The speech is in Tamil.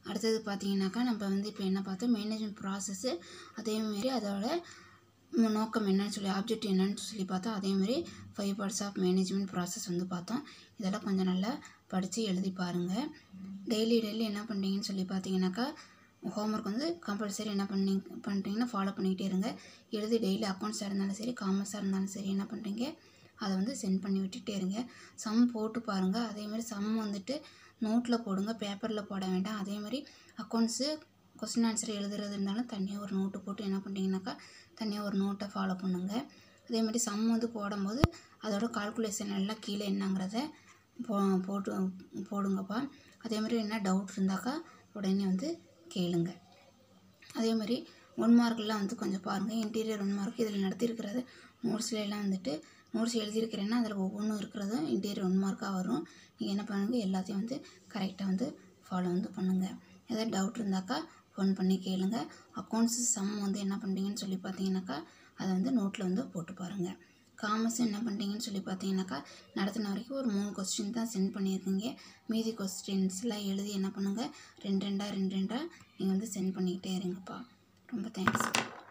அடுத்தது பார்த்தீங்கன்னாக்கா நம்ம வந்து இப்போ என்ன பார்த்தோம் மேனேஜ்மெண்ட் ப்ராசஸ்ஸு அதேமாரி அதோட ம், நோக்கம் என்னன்னு சொல்லி ஆப்ஜெக்ட் என்னன்னு சொல்லி பார்த்தோம் அதேமாரி five parts of management process வந்து பார்த்தோம் இதெல்லாம் கொஞ்சம் நல்லா படித்து எழுதி பாருங்கள் டெய்லி டெய்லி என்ன பண்ணுறீங்கன்னு சொல்லி பார்த்தீங்கன்னாக்கா ஹோம்ஒர்க் வந்து கம்பல்சரி என்ன பண்ணி பண்ணுறீங்கன்னா ஃபாலோ பண்ணிக்கிட்டே இருங்க எழுதி டெய்லி அக்கௌண்ட்ஸாக இருந்தாலும் சரி காமர்ஸாக இருந்தாலும் சரி என்ன பண்ணுறீங்க அதை வந்து சென்ட் பண்ணி விட்டுட்டே இருங்க சம் போட்டு பாருங்கள் அதேமாதிரி சம் வந்துட்டு நோட்டில் போடுங்க பேப்பரில் போட வேண்டாம் அதேமாதிரி அக்கௌண்ட்ஸு கொஸ்டின் ஆன்சர் எழுதுறது இருந்தாலும் தனியாக ஒரு நோட்டு போட்டு என்ன பண்ணுறீங்கனாக்கா தனியாக ஒரு நோட்டை ஃபாலோ பண்ணுங்கள் அதேமாதிரி சம் வந்து போடும்போது அதோட கால்குலேஷன் எல்லாம் கீழே என்னங்கிறத போ போட்டு போடுங்கப்பா அதேமாதிரி என்ன டவுட் இருந்தாக்கா உடனே வந்து கேளுங்க அதே மாதிரி ஒன் மார்க்லாம் வந்து கொஞ்சம் பாருங்கள் இன்டீரியர் ஒன் மார்க் இதில் நடத்தியிருக்கிறது நோட்ஸ்ல எல்லாம் வந்துட்டு நோட்ஸ் எழுதியிருக்கிறேன்னா அதில் ஒவ்வொன்றும் இருக்கிறதும் இன்டீரியர் ஒன் மார்க்காக வரும் நீங்கள் என்ன பண்ணுங்கள் எல்லாத்தையும் வந்து கரெக்டாக வந்து ஃபாலோ வந்து பண்ணுங்கள் ஏதாவது டவுட் இருந்தாக்கா ஃபோன் பண்ணி கேளுங்க அக்கௌண்ட்ஸ் சம் வந்து என்ன பண்ணுறீங்கன்னு சொல்லி பார்த்தீங்கன்னாக்கா அதை வந்து நோட்டில் வந்து போட்டு பாருங்கள் காமர்ஸ் என்ன பண்ணுறீங்கன்னு சொல்லி பார்த்தீங்கன்னாக்கா நடத்தின வரைக்கும் ஒரு மூணு கொஸ்டின் தான் சென்ட் பண்ணியிருக்கீங்க மீதி கொஸ்டின்ஸ்லாம் எழுதி என்ன பண்ணுங்கள் ரெண்டு ரெண்டாக ரெண்டு ரெண்டாக நீங்கள் வந்து சென்ட் பண்ணிக்கிட்டே இருங்கப்பா ரொம்ப தேங்க்ஸ்